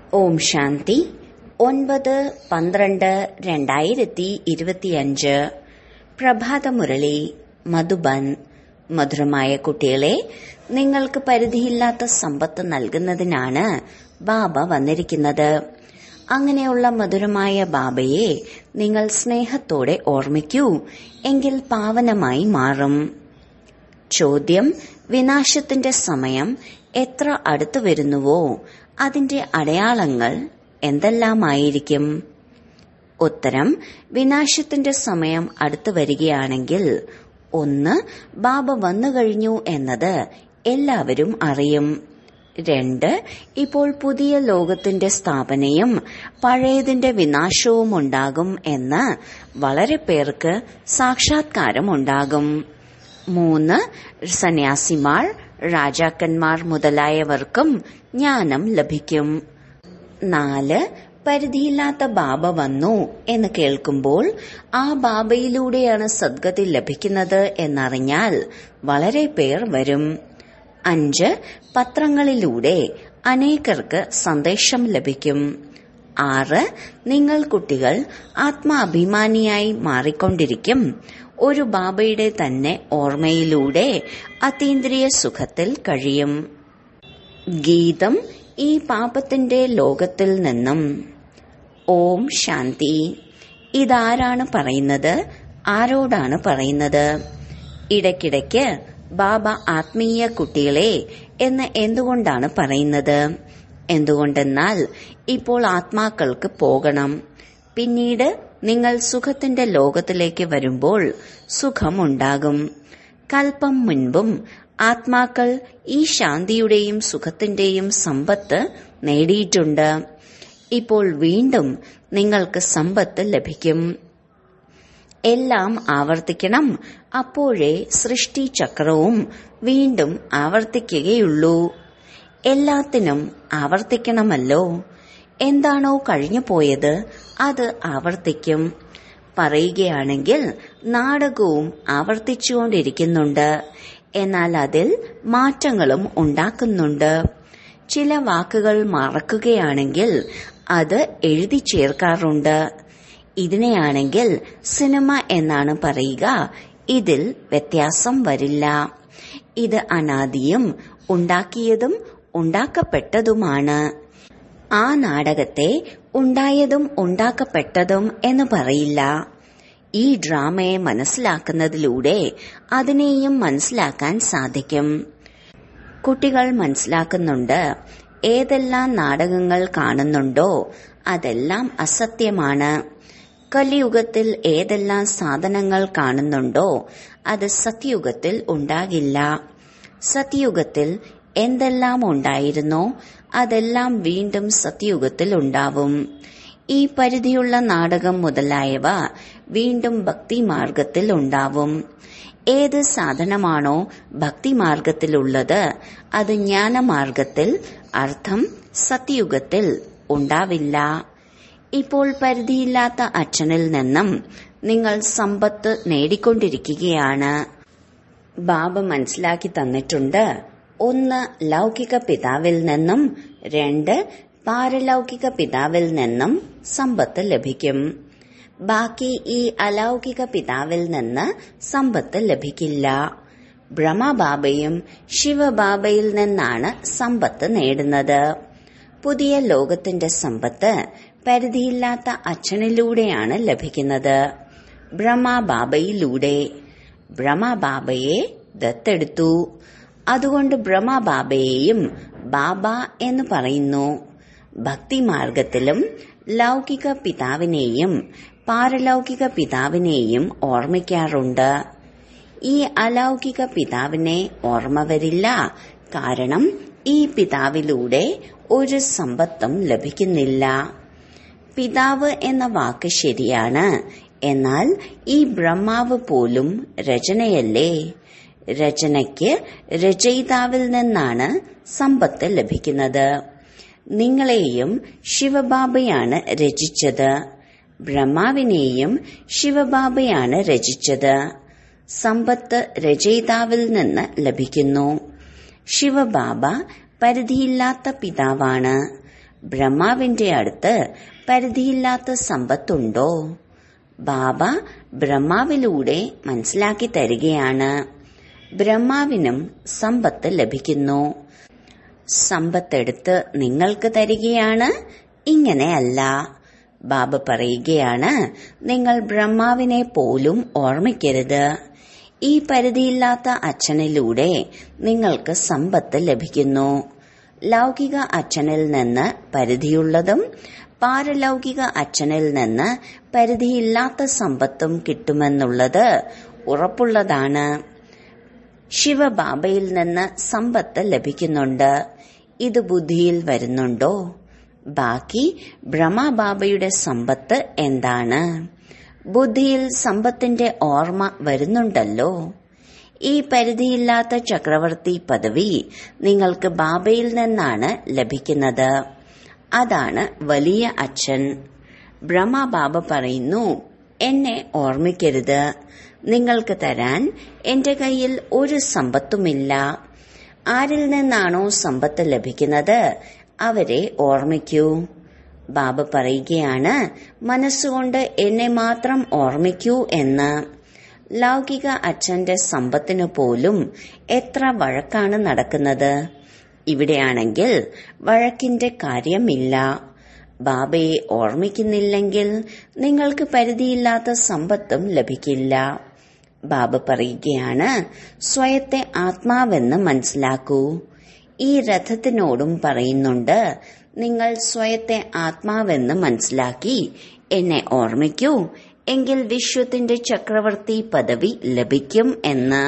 ഓം ശാന്തി ഒൻപത് പന്ത്രണ്ട് രണ്ടായിരത്തി ഇരുപത്തിയഞ്ച് പ്രഭാതമുരളി മധുബൻ മധുരമായ കുട്ടികളെ നിങ്ങൾക്ക് പരിധിയില്ലാത്ത സമ്പത്ത് നൽകുന്നതിനാണ് ബാബ വന്നിരിക്കുന്നത് അങ്ങനെയുള്ള മധുരമായ ബാബയെ നിങ്ങൾ സ്നേഹത്തോടെ ഓർമ്മിക്കൂ എങ്കിൽ പാവനമായി മാറും ചോദ്യം വിനാശത്തിന്റെ സമയം എത്ര അടുത്തു വരുന്നുവോ അതിന്റെ അടയാളങ്ങൾ എന്തെല്ലാമായിരിക്കും ഉത്തരം വിനാശത്തിന്റെ സമയം അടുത്തു വരികയാണെങ്കിൽ ഒന്ന് ബാബ വന്നു കഴിഞ്ഞു എന്നത് എല്ലാവരും അറിയും രണ്ട് ഇപ്പോൾ പുതിയ ലോകത്തിന്റെ സ്ഥാപനയും പഴയതിന്റെ വിനാശവും ഉണ്ടാകും എന്ന് വളരെ പേർക്ക് സാക്ഷാത്കാരമുണ്ടാകും മൂന്ന് സന്യാസിമാർ രാജാക്കന്മാർ മുതലായവർക്കും ജ്ഞാനം ലഭിക്കും നാല് പരിധിയില്ലാത്ത ബാബ വന്നു എന്ന് കേൾക്കുമ്പോൾ ആ ബാബയിലൂടെയാണ് സദ്ഗതി ലഭിക്കുന്നത് എന്നറിഞ്ഞാൽ വളരെ പേർ വരും അഞ്ച് പത്രങ്ങളിലൂടെ അനേകർക്ക് സന്ദേശം ലഭിക്കും ആറ് നിങ്ങൾ കുട്ടികൾ ആത്മാഭിമാനിയായി മാറിക്കൊണ്ടിരിക്കും ഒരു ബാബയുടെ തന്നെ ഓർമ്മയിലൂടെ അതീന്ദ്രിയ സുഖത്തിൽ കഴിയും ഗീതം ഈ പാപത്തിന്റെ ലോകത്തിൽ നിന്നും ഓം ശാന്തി ഇതാരാണ് പറയുന്നത് ആരോടാണ് പറയുന്നത് ഇടയ്ക്കിടയ്ക്ക് ബാബ ആത്മീയ കുട്ടികളെ എന്ന് എന്തുകൊണ്ടാണ് പറയുന്നത് എന്തുകൊണ്ടെന്നാൽ ഇപ്പോൾ ആത്മാക്കൾക്ക് പോകണം പിന്നീട് നിങ്ങൾ സുഖത്തിന്റെ ലോകത്തിലേക്ക് വരുമ്പോൾ സുഖമുണ്ടാകും കൽപ്പം മുൻപും ആത്മാക്കൾ ഈ ശാന്തിയുടെയും സുഖത്തിന്റെയും സമ്പത്ത് നേടിയിട്ടുണ്ട് ഇപ്പോൾ വീണ്ടും നിങ്ങൾക്ക് സമ്പത്ത് ലഭിക്കും എല്ലാം ആവർത്തിക്കണം അപ്പോഴേ സൃഷ്ടി ചക്രവും വീണ്ടും ആവർത്തിക്കുകയുള്ളൂ എല്ലാത്തിനും ആവർത്തിക്കണമല്ലോ എന്താണോ കഴിഞ്ഞു പോയത് അത് ആവർത്തിക്കും പറയുകയാണെങ്കിൽ നാടകവും ആവർത്തിച്ചുകൊണ്ടിരിക്കുന്നുണ്ട് എന്നാൽ അതിൽ മാറ്റങ്ങളും ഉണ്ടാക്കുന്നുണ്ട് ചില വാക്കുകൾ മറക്കുകയാണെങ്കിൽ അത് എഴുതി ചേർക്കാറുണ്ട് ഇതിനെയാണെങ്കിൽ സിനിമ എന്നാണ് പറയുക ഇതിൽ വ്യത്യാസം വരില്ല ഇത് അനാദിയും ഉണ്ടാക്കിയതും ഉണ്ടാക്കപ്പെട്ടതുമാണ് ആ നാടകത്തെ ഉണ്ടായതും ഉണ്ടാക്കപ്പെട്ടതും എന്ന് പറയില്ല ഈ ഡ്രാമയെ മനസ്സിലാക്കുന്നതിലൂടെ അതിനെയും മനസ്സിലാക്കാൻ സാധിക്കും കുട്ടികൾ മനസ്സിലാക്കുന്നുണ്ട് ഏതെല്ലാം നാടകങ്ങൾ കാണുന്നുണ്ടോ അതെല്ലാം അസത്യമാണ് കലിയുഗത്തിൽ ഏതെല്ലാം സാധനങ്ങൾ കാണുന്നുണ്ടോ അത് സത്യയുഗത്തിൽ ഉണ്ടാകില്ല സത്യയുഗത്തിൽ എന്തെല്ലാം ഉണ്ടായിരുന്നോ അതെല്ലാം വീണ്ടും സത്യയുഗത്തിൽ ഉണ്ടാവും ഈ പരിധിയുള്ള നാടകം മുതലായവ വീണ്ടും ഭക്തിമാർഗത്തിൽ ഉണ്ടാവും ഏത് സാധനമാണോ ഭക്തിമാർഗത്തിലുള്ളത് അത് ജ്ഞാനമാർഗത്തിൽ അർത്ഥം സത്യയുഗത്തിൽ ഉണ്ടാവില്ല ഇപ്പോൾ പരിധിയില്ലാത്ത അച്ഛനിൽ നിന്നും നിങ്ങൾ സമ്പത്ത് നേടിക്കൊണ്ടിരിക്കുകയാണ് ബാബ മനസ്സിലാക്കി തന്നിട്ടുണ്ട് ഒന്ന് ലൗകിക പിതാവിൽ നിന്നും രണ്ട് പാരലൗകിക പിതാവിൽ നിന്നും സമ്പത്ത് ലഭിക്കും ബാക്കി ഈ അലൗകിക പിതാവിൽ നിന്ന് സമ്പത്ത് ലഭിക്കില്ല ബ്രഹ്മബാബയും ശിവബാബയിൽ നിന്നാണ് സമ്പത്ത് നേടുന്നത് പുതിയ ലോകത്തിന്റെ സമ്പത്ത് പരിധിയില്ലാത്ത അച്ഛനിലൂടെയാണ് ലഭിക്കുന്നത് ബ്രഹ്മബാബയിലൂടെ ബ്രഹ്മബാബയെ ദത്തെടുത്തു അതുകൊണ്ട് ബ്രഹ്മബാബയെയും ബാബ എന്ന് പറയുന്നു ഭക്തിമാർഗത്തിലും ലൗകിക പിതാവിനെയും പാരലൗകിക പിതാവിനെയും ഓർമ്മിക്കാറുണ്ട് ഈ അലൗകിക പിതാവിനെ ഓർമ്മ വരില്ല കാരണം ഈ പിതാവിലൂടെ ഒരു സമ്പത്തും ലഭിക്കുന്നില്ല പിതാവ് എന്ന വാക്ക് ശരിയാണ് എന്നാൽ ഈ ബ്രഹ്മാവ് പോലും രചനയല്ലേ രചനയ്ക്ക് രചയിതാവിൽ നിന്നാണ് സമ്പത്ത് ലഭിക്കുന്നത് നിങ്ങളെയും ശിവബാബയാണ് രചിച്ചത് ബ്രഹ്മാവിനെയും ശിവബാബയാണ് രചിച്ചത് സമ്പത്ത് രചയിതാവിൽ നിന്ന് ലഭിക്കുന്നു ശിവബാബ പരിധിയില്ലാത്ത പിതാവാണ് ബ്രഹ്മാവിന്റെ അടുത്ത് പരിധിയില്ലാത്ത സമ്പത്തുണ്ടോ ബാബ ബ്രഹ്മാവിലൂടെ മനസ്സിലാക്കി തരികയാണ് ബ്രഹ്മാവിനും സമ്പത്ത് ലഭിക്കുന്നു സമ്പത്തെടുത്ത് നിങ്ങൾക്ക് തരികയാണ് ഇങ്ങനെയല്ല ബാബ പറയുകയാണ് നിങ്ങൾ ബ്രഹ്മാവിനെ പോലും ഓർമ്മിക്കരുത് ഈ പരിധിയില്ലാത്ത അച്ഛനിലൂടെ നിങ്ങൾക്ക് സമ്പത്ത് ലഭിക്കുന്നു ലൗകിക അച്ഛനിൽ നിന്ന് പരിധിയുള്ളതും പാരലൗകിക അച്ഛനിൽ നിന്ന് പരിധിയില്ലാത്ത സമ്പത്തും കിട്ടുമെന്നുള്ളത് ഉറപ്പുള്ളതാണ് ശിവബാബയിൽ നിന്ന് സമ്പത്ത് ലഭിക്കുന്നുണ്ട് ഇത് ബുദ്ധിയിൽ വരുന്നുണ്ടോ ബാക്കി ബ്രഹ്മബാബയുടെ സമ്പത്ത് എന്താണ് ബുദ്ധിയിൽ സമ്പത്തിന്റെ ഓർമ്മ വരുന്നുണ്ടല്ലോ ഈ പരിധിയില്ലാത്ത ചക്രവർത്തി പദവി നിങ്ങൾക്ക് ബാബയിൽ നിന്നാണ് ലഭിക്കുന്നത് അതാണ് വലിയ അച്ഛൻ ബ്രഹ്മബാബ പറയുന്നു എന്നെ ഓർമ്മിക്കരുത് നിങ്ങൾക്ക് തരാൻ എന്റെ കയ്യിൽ ഒരു സമ്പത്തുമില്ല ആരിൽ നിന്നാണോ സമ്പത്ത് ലഭിക്കുന്നത് അവരെ ഓർമ്മിക്കൂ ബാബ പറയുകയാണ് മനസ്സുകൊണ്ട് എന്നെ മാത്രം ഓർമ്മിക്കൂ എന്ന് ലൗകിക അച്ഛന്റെ സമ്പത്തിനു പോലും എത്ര വഴക്കാണ് നടക്കുന്നത് ഇവിടെയാണെങ്കിൽ വഴക്കിന്റെ കാര്യമില്ല ബാബയെ ഓർമ്മിക്കുന്നില്ലെങ്കിൽ നിങ്ങൾക്ക് പരിധിയില്ലാത്ത സമ്പത്തും ലഭിക്കില്ല ബാബ പറയുകയാണ് സ്വയത്തെ ആത്മാവെന്ന് മനസ്സിലാക്കൂ ഈ രഥത്തിനോടും പറയുന്നുണ്ട് നിങ്ങൾ സ്വയത്തെ ആത്മാവെന്ന് മനസ്സിലാക്കി എന്നെ ഓർമ്മിക്കൂ എങ്കിൽ വിശ്വത്തിന്റെ ചക്രവർത്തി പദവി ലഭിക്കും എന്ന്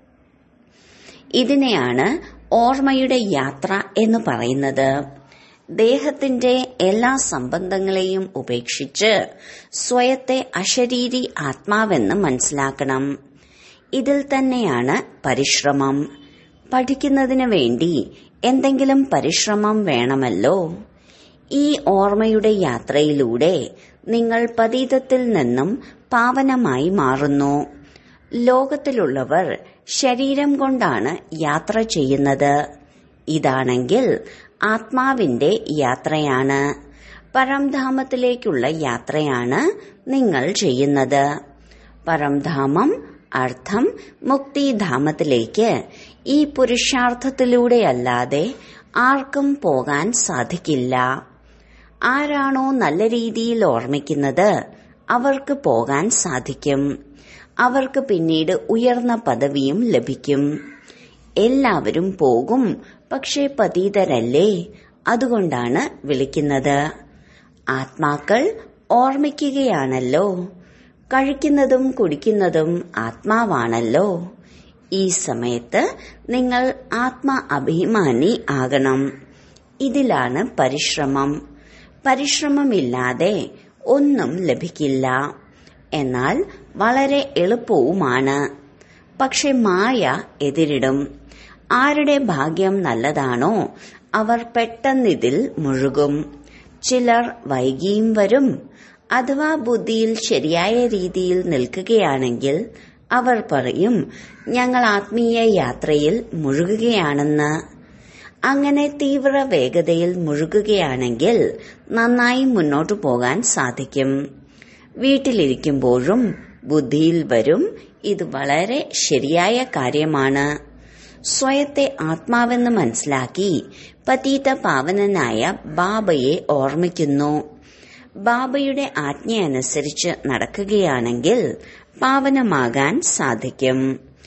ഇതിനെയാണ് ഓർമ്മയുടെ യാത്ര എന്ന് പറയുന്നത് ദേഹത്തിന്റെ എല്ലാ സംബന്ധങ്ങളെയും ഉപേക്ഷിച്ച് സ്വയത്തെ അശരീരി ആത്മാവെന്ന് മനസ്സിലാക്കണം ഇതിൽ തന്നെയാണ് പരിശ്രമം പഠിക്കുന്നതിന് വേണ്ടി എന്തെങ്കിലും പരിശ്രമം വേണമല്ലോ ഈ ഓർമ്മയുടെ യാത്രയിലൂടെ നിങ്ങൾ പതീതത്തിൽ നിന്നും പാവനമായി മാറുന്നു ലോകത്തിലുള്ളവർ ശരീരം കൊണ്ടാണ് യാത്ര ചെയ്യുന്നത് ഇതാണെങ്കിൽ ആത്മാവിന്റെ യാത്രയാണ് പരംധാമത്തിലേക്കുള്ള യാത്രയാണ് നിങ്ങൾ ചെയ്യുന്നത് പരംധാമം അർത്ഥം മുക്തിധാമത്തിലേക്ക് ഈ പുരുഷാർത്ഥത്തിലൂടെയല്ലാതെ ആർക്കും പോകാൻ സാധിക്കില്ല ആരാണോ നല്ല രീതിയിൽ ഓർമ്മിക്കുന്നത് അവർക്ക് പോകാൻ സാധിക്കും അവർക്ക് പിന്നീട് ഉയർന്ന പദവിയും ലഭിക്കും എല്ലാവരും പോകും പക്ഷേ പതീതരല്ലേ അതുകൊണ്ടാണ് വിളിക്കുന്നത് ആത്മാക്കൾ ഓർമ്മിക്കുകയാണല്ലോ കഴിക്കുന്നതും കുടിക്കുന്നതും ആത്മാവാണല്ലോ ഈ സമയത്ത് നിങ്ങൾ ആത്മ അഭിമാനി ആകണം ഇതിലാണ് പരിശ്രമം പരിശ്രമമില്ലാതെ ഒന്നും ലഭിക്കില്ല എന്നാൽ വളരെ എളുപ്പവുമാണ് പക്ഷെ മായ എതിരിടും ആരുടെ ഭാഗ്യം നല്ലതാണോ അവർ പെട്ടെന്നിതിൽ മുഴുകും ചിലർ വൈകിയും വരും അഥവാ ബുദ്ധിയിൽ ശരിയായ രീതിയിൽ നിൽക്കുകയാണെങ്കിൽ അവർ പറയും ഞങ്ങൾ ആത്മീയ യാത്രയിൽ മുഴുകുകയാണെന്ന് അങ്ങനെ തീവ്ര വേഗതയിൽ മുഴുകുകയാണെങ്കിൽ നന്നായി മുന്നോട്ടു പോകാൻ സാധിക്കും വീട്ടിലിരിക്കുമ്പോഴും ബുദ്ധിയിൽ വരും ഇത് വളരെ ശരിയായ കാര്യമാണ് സ്വയത്തെ ആത്മാവെന്ന് മനസ്സിലാക്കി പതീത പാവനനായ ബാബയെ ഓർമ്മിക്കുന്നു ബാബയുടെ ആജ്ഞയനുസരിച്ച് നടക്കുകയാണെങ്കിൽ പാവനമാകാൻ സാധിക്കും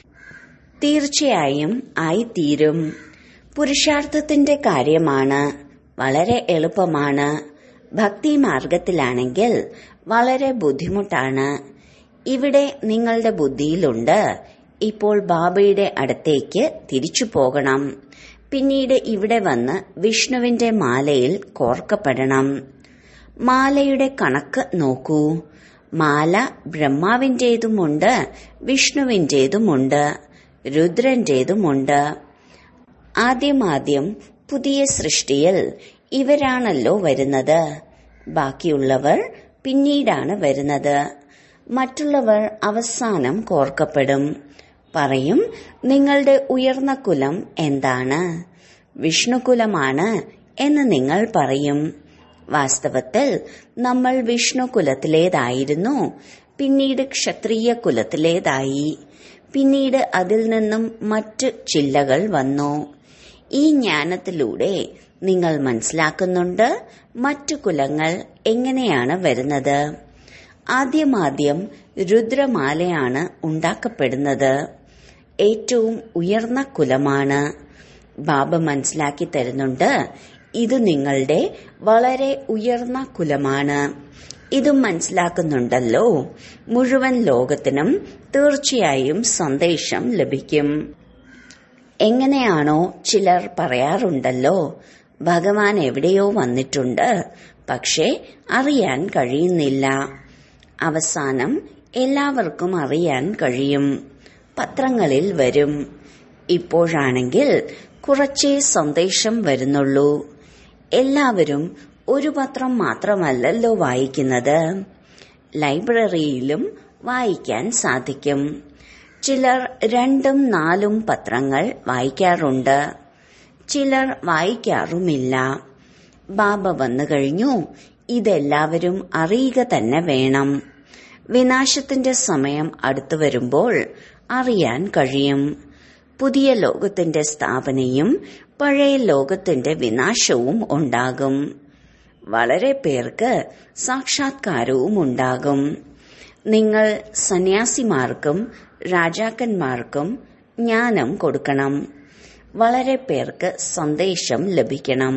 തീർച്ചയായും ആയിത്തീരും പുരുഷാർത്ഥത്തിന്റെ കാര്യമാണ് വളരെ എളുപ്പമാണ് ഭക്തി മാർഗത്തിലാണെങ്കിൽ വളരെ ബുദ്ധിമുട്ടാണ് ഇവിടെ നിങ്ങളുടെ ബുദ്ധിയിലുണ്ട് ഇപ്പോൾ ബാബയുടെ അടുത്തേക്ക് തിരിച്ചു പോകണം പിന്നീട് ഇവിടെ വന്ന് വിഷ്ണുവിന്റെ മാലയിൽ കോർക്കപ്പെടണം മാലയുടെ കണക്ക് നോക്കൂ മാല ബ്രഹ്മാവിന്റേതുമുണ്ട് വിഷ്ണുവിന്റേതുമുണ്ട് രുദ്രന്റേതുമുണ്ട് ആദ്യമാദ്യം പുതിയ സൃഷ്ടിയിൽ ഇവരാണല്ലോ വരുന്നത് ബാക്കിയുള്ളവർ പിന്നീടാണ് വരുന്നത് മറ്റുള്ളവർ അവസാനം കോർക്കപ്പെടും പറയും നിങ്ങളുടെ ഉയർന്ന കുലം എന്താണ് വിഷ്ണുകുലമാണ് എന്ന് നിങ്ങൾ പറയും വാസ്തവത്തിൽ നമ്മൾ വിഷ്ണു കുലത്തിലേതായിരുന്നു പിന്നീട് ക്ഷത്രിയ കുലത്തിലേതായി പിന്നീട് അതിൽ നിന്നും മറ്റ് ചില്ലകൾ വന്നു ഈ ജ്ഞാനത്തിലൂടെ നിങ്ങൾ മനസ്സിലാക്കുന്നുണ്ട് മറ്റു കുലങ്ങൾ എങ്ങനെയാണ് വരുന്നത് ആദ്യമാദ്യം രുദ്രമാലയാണ് ഉണ്ടാക്കപ്പെടുന്നത് ഏറ്റവും ഉയർന്ന കുലമാണ് ബാബ മനസ്സിലാക്കി തരുന്നുണ്ട് ഇത് നിങ്ങളുടെ വളരെ ഉയർന്ന കുലമാണ് ഇതും മനസ്സിലാക്കുന്നുണ്ടല്ലോ മുഴുവൻ ലോകത്തിനും തീർച്ചയായും സന്ദേശം ലഭിക്കും എങ്ങനെയാണോ ചിലർ പറയാറുണ്ടല്ലോ ഭഗവാൻ എവിടെയോ വന്നിട്ടുണ്ട് പക്ഷേ അറിയാൻ കഴിയുന്നില്ല അവസാനം എല്ലാവർക്കും അറിയാൻ കഴിയും പത്രങ്ങളിൽ വരും ഇപ്പോഴാണെങ്കിൽ കുറച്ചേ സന്ദേശം വരുന്നുള്ളൂ എല്ലാവരും ഒരു പത്രം മാത്രമല്ലല്ലോ വായിക്കുന്നത് ലൈബ്രറിയിലും വായിക്കാൻ സാധിക്കും ചിലർ രണ്ടും നാലും പത്രങ്ങൾ വായിക്കാറുണ്ട് ചിലർ വായിക്കാറുമില്ല ബാബ വന്നു കഴിഞ്ഞു ഇതെല്ലാവരും അറിയുക തന്നെ വേണം വിനാശത്തിന്റെ സമയം അടുത്തു വരുമ്പോൾ അറിയാൻ കഴിയും പുതിയ ലോകത്തിന്റെ സ്ഥാപനയും പഴയ ലോകത്തിന്റെ വിനാശവും ഉണ്ടാകും വളരെ പേർക്ക് സാക്ഷാത്കാരവും ഉണ്ടാകും നിങ്ങൾ സന്യാസിമാർക്കും രാജാക്കന്മാർക്കും ജ്ഞാനം കൊടുക്കണം വളരെ പേർക്ക് സന്ദേശം ലഭിക്കണം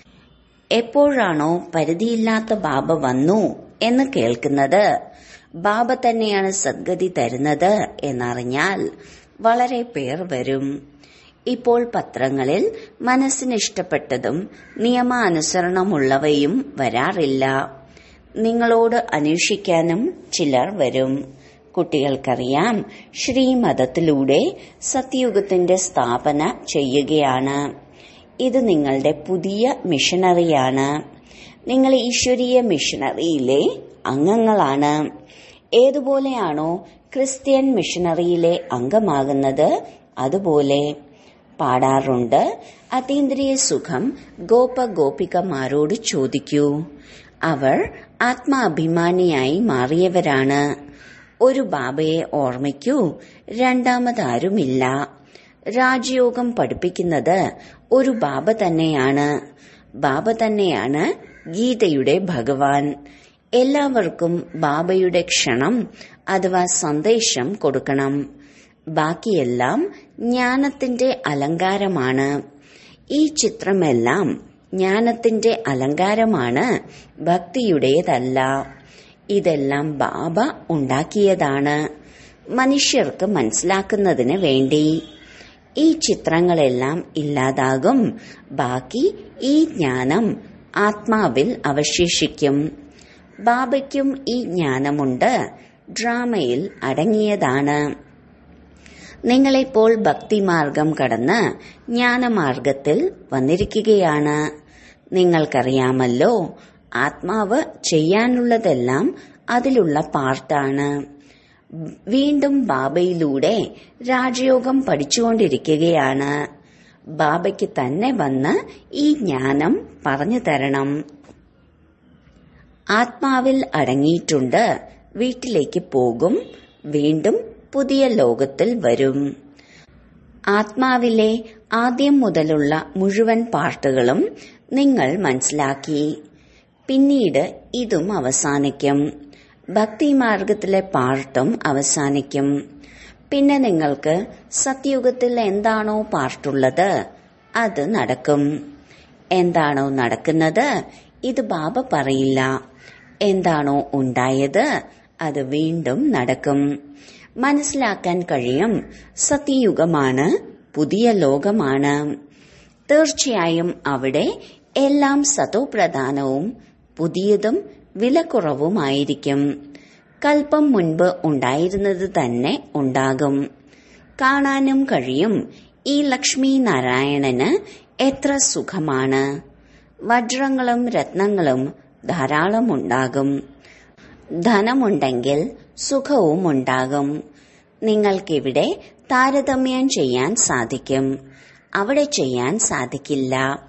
എപ്പോഴാണോ പരിധിയില്ലാത്ത ബാബ വന്നു എന്ന് കേൾക്കുന്നത് ബാബ തന്നെയാണ് സദ്ഗതി തരുന്നത് എന്നറിഞ്ഞാൽ വളരെ പേർ വരും ഇപ്പോൾ പത്രങ്ങളിൽ മനസ്സിന് ഇഷ്ടപ്പെട്ടതും നിയമാനുസരണമുള്ളവയും വരാറില്ല നിങ്ങളോട് അന്വേഷിക്കാനും ചിലർ വരും കുട്ടികൾക്കറിയാം ശ്രീമതത്തിലൂടെ സത്യയുഗത്തിന്റെ സ്ഥാപന ചെയ്യുകയാണ് ഇത് നിങ്ങളുടെ പുതിയ മിഷനറിയാണ് നിങ്ങൾ ഈശ്വരീയ മിഷനറിയിലെ അംഗങ്ങളാണ് ഏതുപോലെയാണോ ക്രിസ്ത്യൻ മിഷനറിയിലെ അംഗമാകുന്നത് അതുപോലെ പാടാറുണ്ട് അതീന്ദ്രിയ സുഖം ഗോപ ഗോപികമാരോട് ചോദിക്കൂ അവർ ആത്മാഭിമാനിയായി മാറിയവരാണ് ഒരു ബാബയെ ഓർമ്മിക്കൂ രണ്ടാമതാരുമില്ല രാജയോഗം പഠിപ്പിക്കുന്നത് ഒരു ബാബ തന്നെയാണ് ബാബ തന്നെയാണ് ഗീതയുടെ ഭഗവാൻ എല്ലാവർക്കും ബാബയുടെ ക്ഷണം അഥവാ സന്ദേശം കൊടുക്കണം ബാക്കിയെല്ലാം ജ്ഞാനത്തിന്റെ അലങ്കാരമാണ് ഈ ചിത്രമെല്ലാം ജ്ഞാനത്തിന്റെ അലങ്കാരമാണ് ഭക്തിയുടേതല്ല ഇതെല്ലാം ബാബ ഉണ്ടാക്കിയതാണ് മനുഷ്യർക്ക് മനസ്സിലാക്കുന്നതിന് വേണ്ടി ഈ ചിത്രങ്ങളെല്ലാം ഇല്ലാതാകും ബാക്കി ഈ ജ്ഞാനം ആത്മാവിൽ അവശേഷിക്കും ബാബയ്ക്കും ഈ ജ്ഞാനമുണ്ട് ഡ്രാമയിൽ അടങ്ങിയതാണ് നിങ്ങളിപ്പോൾ ഭക്തിമാർഗം കടന്ന് ജ്ഞാനമാർഗത്തിൽ വന്നിരിക്കുകയാണ് നിങ്ങൾക്കറിയാമല്ലോ ആത്മാവ് ചെയ്യാനുള്ളതെല്ലാം അതിലുള്ള പാർട്ടാണ് വീണ്ടും ബാബയിലൂടെ രാജയോഗം പഠിച്ചുകൊണ്ടിരിക്കുകയാണ് ബാബയ്ക്ക് തന്നെ വന്ന് ഈ ജ്ഞാനം പറഞ്ഞു തരണം ആത്മാവിൽ അടങ്ങിയിട്ടുണ്ട് വീട്ടിലേക്ക് പോകും വീണ്ടും പുതിയ ലോകത്തിൽ വരും ആത്മാവിലെ ആദ്യം മുതലുള്ള മുഴുവൻ പാർട്ടുകളും നിങ്ങൾ മനസ്സിലാക്കി പിന്നീട് ഇതും അവസാനിക്കും ഭക്തിമാർഗത്തിലെ പാർട്ടും അവസാനിക്കും പിന്നെ നിങ്ങൾക്ക് സത്യുഗത്തിൽ എന്താണോ പാർട്ടുള്ളത് അത് നടക്കും എന്താണോ നടക്കുന്നത് ഇത് ബാബ പറയില്ല എന്താണോ ഉണ്ടായത് അത് വീണ്ടും നടക്കും മനസ്സിലാക്കാൻ കഴിയും സത്യയുഗമാണ് പുതിയ ലോകമാണ് തീർച്ചയായും അവിടെ എല്ലാം സതോപ്രധാനവും പുതിയതും വിലക്കുറവുമായിരിക്കും കൽപ്പം മുൻപ് ഉണ്ടായിരുന്നത് തന്നെ ഉണ്ടാകും കാണാനും കഴിയും ഈ ലക്ഷ്മി നാരായണന് എത്ര സുഖമാണ് വജ്രങ്ങളും രത്നങ്ങളും ധാരാളം ഉണ്ടാകും ധനമുണ്ടെങ്കിൽ സുഖവും ഉണ്ടാകും നിങ്ങൾക്കിവിടെ താരതമ്യം ചെയ്യാൻ സാധിക്കും അവിടെ ചെയ്യാൻ സാധിക്കില്ല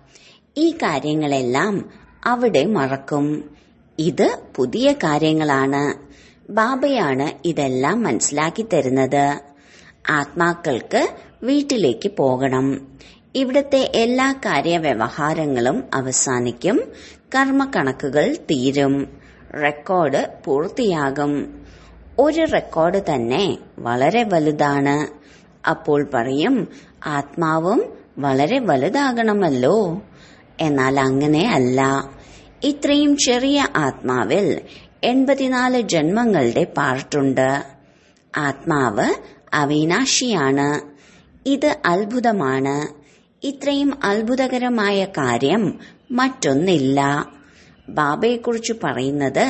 ഈ കാര്യങ്ങളെല്ലാം അവിടെ മറക്കും ഇത് പുതിയ കാര്യങ്ങളാണ് ബാബയാണ് ഇതെല്ലാം മനസ്സിലാക്കി തരുന്നത് ആത്മാക്കൾക്ക് വീട്ടിലേക്ക് പോകണം ഇവിടത്തെ എല്ലാ കാര്യവ്യവഹാരങ്ങളും അവസാനിക്കും കർമ്മക്കണക്കുകൾ തീരും റെക്കോർഡ് പൂർത്തിയാകും ഒരു റെക്കോർഡ് തന്നെ വളരെ വലുതാണ് അപ്പോൾ പറയും ആത്മാവും വളരെ വലുതാകണമല്ലോ എന്നാൽ അങ്ങനെ അല്ല ഇത്രയും ചെറിയ ആത്മാവിൽ എൺപത്തിനാല് ജന്മങ്ങളുടെ പാർട്ടുണ്ട് ആത്മാവ് അവിനാശിയാണ് ഇത് അത്ഭുതമാണ് ഇത്രയും അത്ഭുതകരമായ കാര്യം മറ്റൊന്നില്ല ബാബയെക്കുറിച്ച് പറയുന്നത്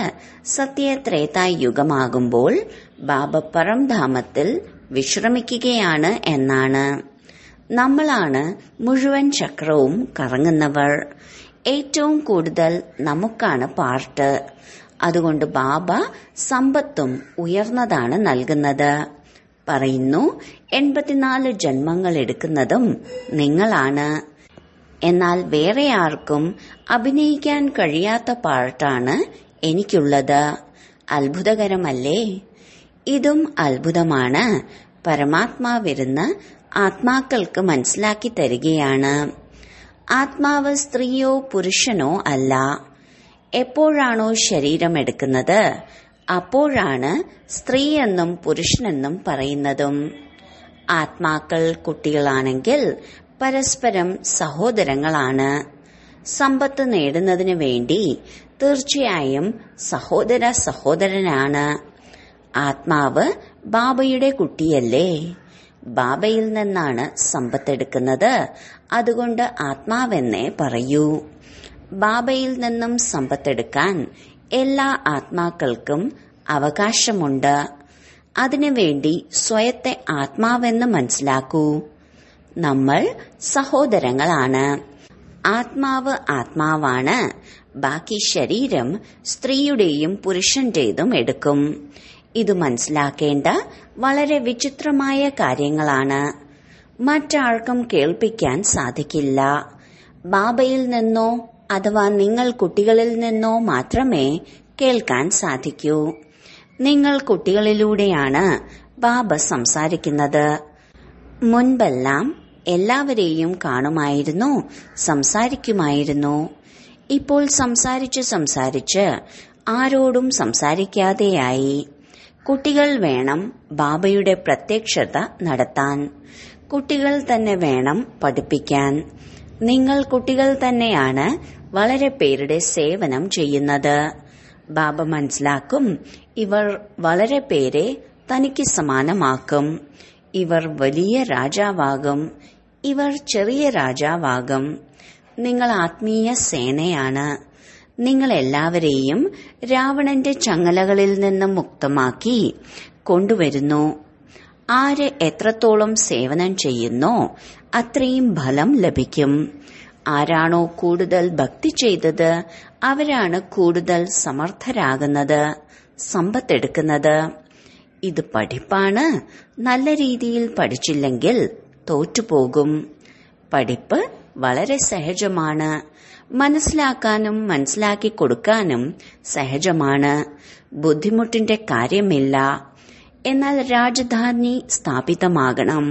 സത്യത്രേതായുഗമാകുമ്പോൾ ബാബ പരംധാമത്തിൽ വിശ്രമിക്കുകയാണ് എന്നാണ് നമ്മളാണ് മുഴുവൻ ചക്രവും കറങ്ങുന്നവർ ഏറ്റവും കൂടുതൽ നമുക്കാണ് പാർട്ട് അതുകൊണ്ട് ബാബ സമ്പത്തും ഉയർന്നതാണ് നൽകുന്നത് പറയുന്നു എൺപത്തിനാല് ജന്മങ്ങൾ എടുക്കുന്നതും നിങ്ങളാണ് എന്നാൽ വേറെ ആർക്കും അഭിനയിക്കാൻ കഴിയാത്ത പാർട്ടാണ് എനിക്കുള്ളത് അത്ഭുതകരമല്ലേ ഇതും അത്ഭുതമാണ് പരമാത്മാവിരുന്ന് ആത്മാക്കൾക്ക് മനസ്സിലാക്കി തരികയാണ് ആത്മാവ് സ്ത്രീയോ പുരുഷനോ അല്ല എപ്പോഴാണോ ശരീരം എടുക്കുന്നത് അപ്പോഴാണ് സ്ത്രീ എന്നും പുരുഷനെന്നും പറയുന്നതും ആത്മാക്കൾ കുട്ടികളാണെങ്കിൽ പരസ്പരം സഹോദരങ്ങളാണ് സമ്പത്ത് നേടുന്നതിന് വേണ്ടി തീർച്ചയായും സഹോദര സഹോദരനാണ് ആത്മാവ് ബാബയുടെ കുട്ടിയല്ലേ ബാബയിൽ നിന്നാണ് സമ്പത്തെടുക്കുന്നത് അതുകൊണ്ട് ആത്മാവെന്നേ പറയൂ ബാബയിൽ നിന്നും സമ്പത്തെടുക്കാൻ എല്ലാ ആത്മാക്കൾക്കും അവകാശമുണ്ട് അതിനുവേണ്ടി സ്വയത്തെ ആത്മാവെന്ന് മനസ്സിലാക്കൂ നമ്മൾ സഹോദരങ്ങളാണ് ആത്മാവ് ആത്മാവാണ് ബാക്കി ശരീരം സ്ത്രീയുടെയും പുരുഷന്റേതും എടുക്കും ഇത് മനസ്സിലാക്കേണ്ട വളരെ വിചിത്രമായ കാര്യങ്ങളാണ് മറ്റാർക്കും കേൾപ്പിക്കാൻ സാധിക്കില്ല ബാബയിൽ നിന്നോ അഥവാ നിങ്ങൾ കുട്ടികളിൽ നിന്നോ മാത്രമേ കേൾക്കാൻ സാധിക്കൂ നിങ്ങൾ കുട്ടികളിലൂടെയാണ് ബാബ സംസാരിക്കുന്നത് മുൻപെല്ലാം എല്ലാവരെയും കാണുമായിരുന്നു സംസാരിക്കുമായിരുന്നു ഇപ്പോൾ സംസാരിച്ച് സംസാരിച്ച് ആരോടും സംസാരിക്കാതെയായി കുട്ടികൾ വേണം ബാബയുടെ പ്രത്യക്ഷത നടത്താൻ കുട്ടികൾ തന്നെ വേണം പഠിപ്പിക്കാൻ നിങ്ങൾ കുട്ടികൾ തന്നെയാണ് വളരെ പേരുടെ സേവനം ചെയ്യുന്നത് ബാബ മനസ്സിലാക്കും ഇവർ വളരെ പേരെ തനിക്ക് സമാനമാക്കും ഇവർ വലിയ രാജാവാകും ഇവർ ചെറിയ രാജാവാകും നിങ്ങൾ ആത്മീയ സേനയാണ് നിങ്ങൾ എല്ലാവരെയും രാവണന്റെ ചങ്ങലകളിൽ നിന്ന് മുക്തമാക്കി കൊണ്ടുവരുന്നു ആര് എത്രത്തോളം സേവനം ചെയ്യുന്നോ അത്രയും ഫലം ലഭിക്കും ആരാണോ കൂടുതൽ ഭക്തി ചെയ്തത് അവരാണ് കൂടുതൽ സമർത്ഥരാകുന്നത് സമ്പത്തെടുക്കുന്നത് ഇത് പഠിപ്പാണ് നല്ല രീതിയിൽ പഠിച്ചില്ലെങ്കിൽ തോറ്റുപോകും പഠിപ്പ് വളരെ സഹജമാണ് മനസ്സിലാക്കാനും മനസ്സിലാക്കി കൊടുക്കാനും സഹജമാണ് ബുദ്ധിമുട്ടിന്റെ കാര്യമില്ല എന്നാൽ രാജധാനി സ്ഥാപിതമാകണം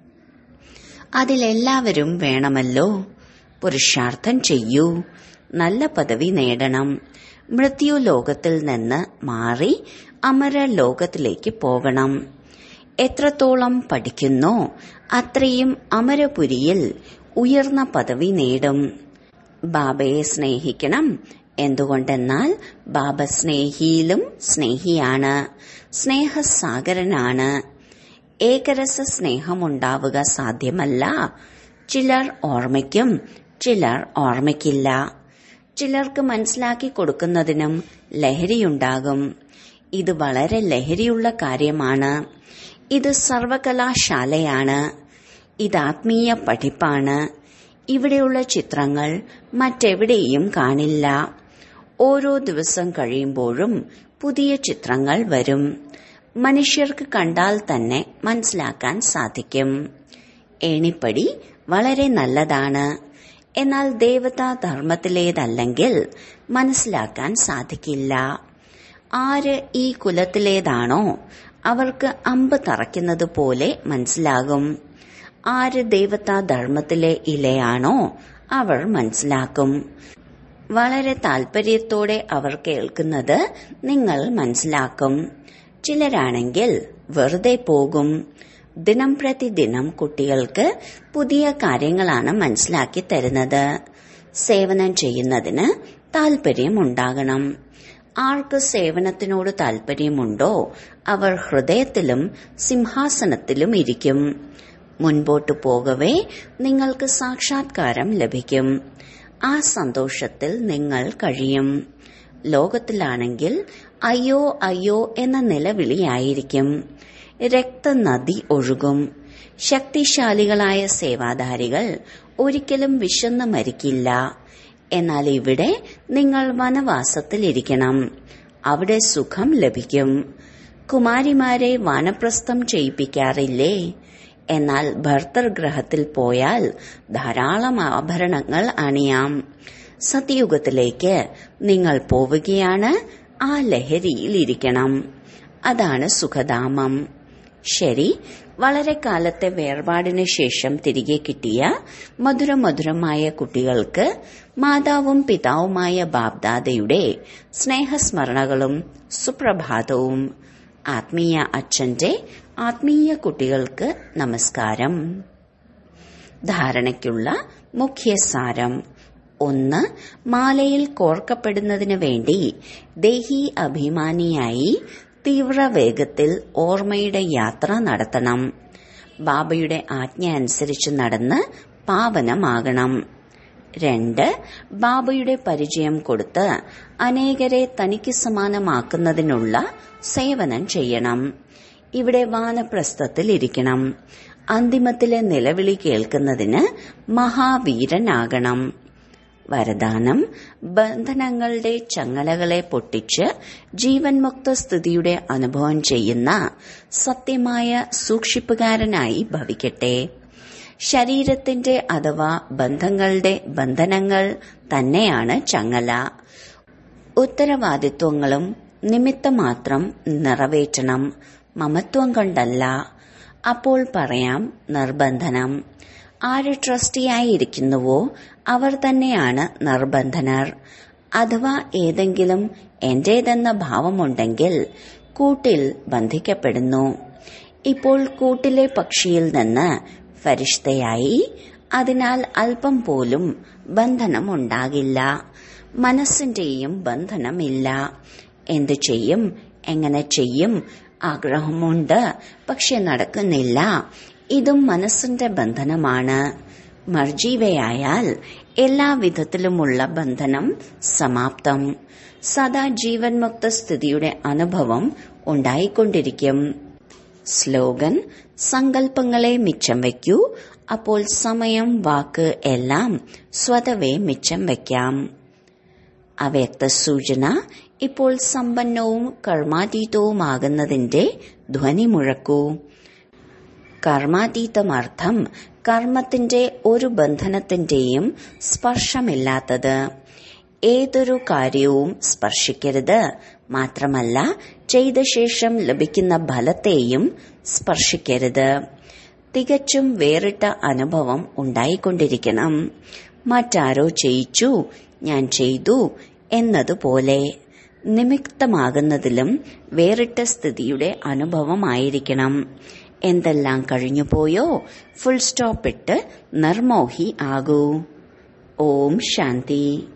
അതിലെല്ലാവരും വേണമല്ലോ പുരുഷാർത്ഥം ചെയ്യൂ നല്ല പദവി നേടണം മൃത്യു ലോകത്തിൽ നിന്ന് മാറി അമര ലോകത്തിലേക്ക് പോകണം എത്രത്തോളം പഠിക്കുന്നോ അത്രയും അമരപുരിയിൽ ഉയർന്ന പദവി നേടും ബാബയെ സ്നേഹിക്കണം എന്തുകൊണ്ടെന്നാൽ ബാബ സ്നേഹിയിലും സ്നേഹിയാണ് സ്നേഹസാഗരനാണ് ഏകരസ സ്നേഹമുണ്ടാവുക സാധ്യമല്ല ചിലർ ഓർമ്മിക്കും ചിലർ ഓർമ്മിക്കില്ല ചിലർക്ക് മനസ്സിലാക്കി കൊടുക്കുന്നതിനും ലഹരിയുണ്ടാകും ഇത് വളരെ ലഹരിയുള്ള കാര്യമാണ് ഇത് സർവകലാശാലയാണ് ഇത് ആത്മീയ പഠിപ്പാണ് ഇവിടെയുള്ള ചിത്രങ്ങൾ മറ്റെവിടെയും കാണില്ല ഓരോ ദിവസം കഴിയുമ്പോഴും പുതിയ ചിത്രങ്ങൾ വരും മനുഷ്യർക്ക് കണ്ടാൽ തന്നെ മനസ്സിലാക്കാൻ സാധിക്കും ഏണിപ്പടി വളരെ നല്ലതാണ് എന്നാൽ ദേവതാ ധർമ്മത്തിലേതല്ലെങ്കിൽ മനസ്സിലാക്കാൻ സാധിക്കില്ല ആര് ഈ കുലത്തിലേതാണോ അവർക്ക് അമ്പ് തറയ്ക്കുന്നത് പോലെ മനസ്സിലാകും ആര് ദേവതാ ധർമ്മത്തിലെ ഇലയാണോ അവർ മനസ്സിലാക്കും വളരെ താൽപര്യത്തോടെ അവർ കേൾക്കുന്നത് നിങ്ങൾ മനസ്സിലാക്കും ചിലരാണെങ്കിൽ വെറുതെ പോകും ദിനം പ്രതിദിനം കുട്ടികൾക്ക് പുതിയ കാര്യങ്ങളാണ് മനസ്സിലാക്കി തരുന്നത് സേവനം ചെയ്യുന്നതിന് താൽപര്യമുണ്ടാകണം ആർക്ക് സേവനത്തിനോട് താൽപര്യമുണ്ടോ അവർ ഹൃദയത്തിലും സിംഹാസനത്തിലും ഇരിക്കും മുൻപോട്ടു പോകവേ നിങ്ങൾക്ക് സാക്ഷാത്കാരം ലഭിക്കും ആ സന്തോഷത്തിൽ നിങ്ങൾ കഴിയും ലോകത്തിലാണെങ്കിൽ അയ്യോ അയ്യോ എന്ന നിലവിളിയായിരിക്കും രക്തനദി ഒഴുകും ശക്തിശാലികളായ സേവാധാരികൾ ഒരിക്കലും വിശന്ന് മരിക്കില്ല എന്നാൽ ഇവിടെ നിങ്ങൾ വനവാസത്തിലിരിക്കണം അവിടെ സുഖം ലഭിക്കും കുമാരിമാരെ വാനപ്രസ്ഥം ചെയ്യിപ്പിക്കാറില്ലേ എന്നാൽ ഭർത്തൃഗ്രഹത്തിൽ പോയാൽ ധാരാളം ആഭരണങ്ങൾ അണിയാം സത്യയുഗത്തിലേക്ക് നിങ്ങൾ പോവുകയാണ് ആ ലഹരിയിലിരിക്കണം അതാണ് സുഖധാമം ശരി വളരെ കാലത്തെ വേർപാടിന് ശേഷം തിരികെ കിട്ടിയ മധുരമധുരമായ കുട്ടികൾക്ക് മാതാവും പിതാവുമായ ബാബ്ദാദയുടെ സ്നേഹസ്മരണകളും സുപ്രഭാതവും ആത്മീയ അച്ഛന്റെ ആത്മീയ കുട്ടികൾക്ക് നമസ്കാരം ധാരണയ്ക്കുള്ള മുഖ്യസാരം ഒന്ന് മാലയിൽ കോർക്കപ്പെടുന്നതിന് വേണ്ടി ദേഹി അഭിമാനിയായി തീവ്രവേഗത്തിൽ ഓർമ്മയുടെ യാത്ര നടത്തണം ബാബയുടെ ആജ്ഞ അനുസരിച്ച് നടന്ന് പാവനമാകണം രണ്ട് ബാബയുടെ പരിചയം കൊടുത്ത് അനേകരെ തനിക്ക് സമാനമാക്കുന്നതിനുള്ള സേവനം ചെയ്യണം ഇവിടെ വാനപ്രസ്ഥത്തിൽ ഇരിക്കണം അന്തിമത്തിലെ നിലവിളി കേൾക്കുന്നതിന് മഹാവീരനാകണം വരദാനം ബന്ധനങ്ങളുടെ ചങ്ങലകളെ പൊട്ടിച്ച് ജീവൻ മുക്ത സ്ഥിതിയുടെ അനുഭവം ചെയ്യുന്ന സത്യമായ സൂക്ഷിപ്പുകാരനായി ഭവിക്കട്ടെ ശരീരത്തിന്റെ അഥവാ ബന്ധങ്ങളുടെ ബന്ധനങ്ങൾ തന്നെയാണ് ചങ്ങല ഉത്തരവാദിത്വങ്ങളും നിമിത്തമാത്രം നിറവേറ്റണം മമത്വം കൊണ്ടല്ല അപ്പോൾ പറയാം നിർബന്ധനം ആര് ട്രസ്റ്റിയായിരിക്കുന്നുവോ അവർ തന്നെയാണ് നിർബന്ധനർ അഥവാ ഏതെങ്കിലും എന്റേതെന്ന ഭാവമുണ്ടെങ്കിൽ കൂട്ടിൽ ബന്ധിക്കപ്പെടുന്നു ഇപ്പോൾ കൂട്ടിലെ പക്ഷിയിൽ നിന്ന് ഫരിഷ്തയായി അതിനാൽ അല്പം പോലും ബന്ധനമുണ്ടാകില്ല മനസ്സിന്റെയും ബന്ധനമില്ല എന്തു ചെയ്യും എങ്ങനെ ചെയ്യും ആഗ്രഹമുണ്ട് പക്ഷെ നടക്കുന്നില്ല ഇതും മനസ്സിന്റെ ബന്ധനമാണ് മർജീവയായാൽ എല്ലാ വിധത്തിലുമുള്ള ബന്ധനം സമാപ്തം സദാ ജീവൻ മുക്ത സ്ഥിതിയുടെ അനുഭവം ഉണ്ടായിക്കൊണ്ടിരിക്കും സ്ലോഗൻ സങ്കല്പങ്ങളെ മിച്ചം വയ്ക്കൂ അപ്പോൾ സമയം വാക്ക് എല്ലാം സ്വതവേ മിച്ചം വയ്ക്കാം അവ്യക്ത സൂചന ഇപ്പോൾ സമ്പന്നവും കർമാതീതവുമാകുന്നതിന്റെ ധ്വനി മുഴക്കൂ കർമാതീതമർത്ഥം കർമ്മത്തിന്റെ ഒരു ബന്ധനത്തിന്റെയും സ്പർശമില്ലാത്തത് ഏതൊരു കാര്യവും സ്പർശിക്കരുത് മാത്രമല്ല ചെയ്ത ശേഷം ലഭിക്കുന്ന ഫലത്തെയും സ്പർശിക്കരുത് തികച്ചും വേറിട്ട അനുഭവം ഉണ്ടായിക്കൊണ്ടിരിക്കണം മറ്റാരോ ചെയ്യിച്ചു ഞാൻ ചെയ്തു എന്നതുപോലെ നിമിത്തമാകുന്നതിലും വേറിട്ട സ്ഥിതിയുടെ അനുഭവമായിരിക്കണം എന്തെല്ലാം കഴിഞ്ഞുപോയോ ഫുൾ സ്റ്റോപ്പ് ഇട്ട് നിർമോഹി ആകൂ ഓം ശാന്തി